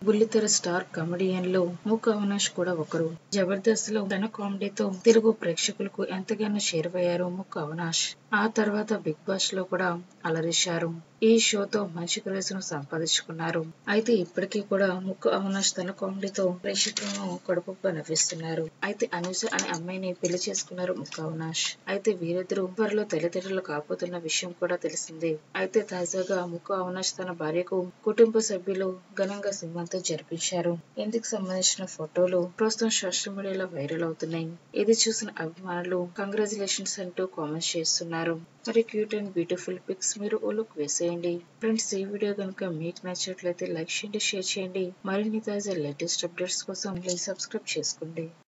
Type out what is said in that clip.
బుల్లితెర స్టార్ కమెడియన్లు మూక అవినాష్ కూడా ఒకరు జబర్దస్త్ లో తన కామెడీతో తెలుగు ప్రేక్షకులకు ఎంతగానో చేరువయ్యారు ముక్క అవినాష్ ఆ తర్వాత బిగ్ బాస్ లో కూడా అలరిశారు ఈ షోతో మంచి క్రేజ్ ను సంపాదించుకున్నారు అయితే ఇప్పటికీ కూడా ముక్కు అవినాష్ తన కామెడీతో ప్రేక్షకులను కడుపుగా నవ్విస్తున్నారు అయితే అనూష అనే అమ్మాయిని పెళ్లి చేసుకున్నారు ముక్కు అవినాష్ అయితే వీరిద్దరూ త్వరలో తల్లిదండ్రులు కాబోతున్న విషయం కూడా తెలిసిందే అయితే తాజాగా ముక్కు అవినాష్ తన భార్యకు కుటుంబ సభ్యులు ఘనంగా సింహంతో జరిపించారు ఇందుకు సంబంధించిన ఫోటోలు ప్రస్తుతం సోషల్ మీడియాలో వైరల్ అవుతున్నాయి ఇది చూసిన అభిమానులు కంగ్రాచులేషన్స్ అంటూ కామెంట్స్ చేస్తున్నారు మరి క్యూట్ అండ్ బ్యూటిఫుల్ పిక్స్ మీరు ఓ లుక్ వేసేయండి ఫ్రెండ్స్ ఈ వీడియో కనుక మీకు నచ్చినట్లయితే లైక్ చేయండి షేర్ చేయండి మరిన్ని తాజా లేటెస్ట్ అప్డేట్స్ కోసం ప్లీజ్ సబ్స్క్రైబ్ చేసుకోండి